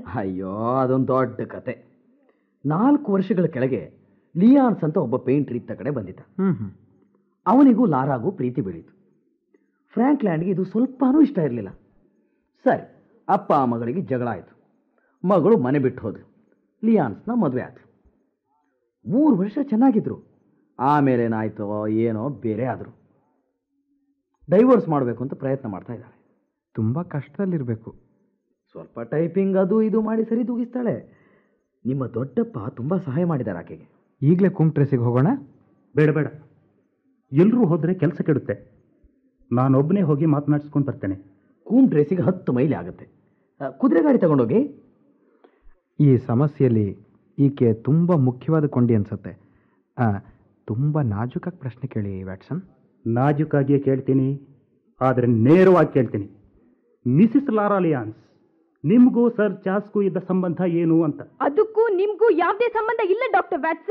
ಅಯ್ಯೋ ಅದೊಂದು ದೊಡ್ಡ ಕತೆ ನಾಲ್ಕು ವರ್ಷಗಳ ಕೆಳಗೆ ಲಿಯಾನ್ಸ್ ಅಂತ ಒಬ್ಬ ಪೇಂಟ್ರ್ ಇತ್ತ ಕಡೆ ಬಂದಿದ್ದ ಹ್ಮ್ ಹ್ಮ್ ಅವನಿಗೂ ಲಾರಾಗೂ ಪ್ರೀತಿ ಬೆಳೀತು ಫ್ರ್ಯಾಂಕ್ಲ್ಯಾಂಡ್ಗೆ ಇದು ಸ್ವಲ್ಪನೂ ಇಷ್ಟ ಇರಲಿಲ್ಲ ಸರಿ ಅಪ್ಪ ಮಗಳಿಗೆ ಜಗಳ ಆಯಿತು ಮಗಳು ಮನೆ ಬಿಟ್ಟು ಹೋದ್ರು ಲಿಯಾನ್ಸ್ನ ಮದುವೆ ಆಯ್ತು ಮೂರು ವರ್ಷ ಚೆನ್ನಾಗಿದ್ರು ಆಮೇಲೆ ಏನಾಯ್ತೋ ಏನೋ ಬೇರೆ ಆದರು ಡೈವೋರ್ಸ್ ಮಾಡಬೇಕು ಅಂತ ಪ್ರಯತ್ನ ಮಾಡ್ತಾ ಇದ್ದಾರೆ ತುಂಬ ಕಷ್ಟದಲ್ಲಿರಬೇಕು ಸ್ವಲ್ಪ ಟೈಪಿಂಗ್ ಅದು ಇದು ಮಾಡಿ ಸರಿ ತೂಗಿಸ್ತಾಳೆ ನಿಮ್ಮ ದೊಡ್ಡಪ್ಪ ತುಂಬ ಸಹಾಯ ಮಾಡಿದ್ದಾರೆ ಆಕೆಗೆ ಈಗಲೇ ಕುಂಗ್ ಟ್ರೇಸಿಗೆ ಹೋಗೋಣ ಬೇಡ ಬೇಡ ಎಲ್ಲರೂ ಹೋದರೆ ಕೆಲಸ ಕೆಡುತ್ತೆ ನಾನೊಬ್ಬನೇ ಹೋಗಿ ಮಾತನಾಡಿಸ್ಕೊಂಡು ಬರ್ತೇನೆ ಕೂಮ್ ಟ್ರೇಸಿಗೆ ಹತ್ತು ಮೈಲಿ ಆಗುತ್ತೆ ಆ, ಕುದುರೆ ಗಾಡಿ ತಗೊಂಡೋಗಿ ಈ ಸಮಸ್ಯೆಯಲ್ಲಿ ಈಕೆ ತುಂಬ ಮುಖ್ಯವಾದ ಕೊಂಡಿ ಅನ್ಸುತ್ತೆ ತುಂಬ ನಾಜೂಕಾಗಿ ಪ್ರಶ್ನೆ ಕೇಳಿ ವ್ಯಾಟ್ಸನ್ ನಾಜುಕಾಗಿಯೇ ಕೇಳ್ತೀನಿ ಆದರೆ ನೇರವಾಗಿ ಕೇಳ್ತೀನಿ ಮಿಸಿಸ್ ಲಾರಾಲಿಯಾನ್ಸ್ ನಿಮಗೂ ಸರ್ ಚಾಸ್ಗೂ ಇದ್ದ ಸಂಬಂಧ ಏನು ಅಂತ ಅದಕ್ಕೂ ನಿಮ್ಗೂ ಯಾವುದೇ ಸಂಬಂಧ ಇಲ್ಲ ಡಾಕ್ಟರ್ ವ್ಯಾಟ್ಸನ್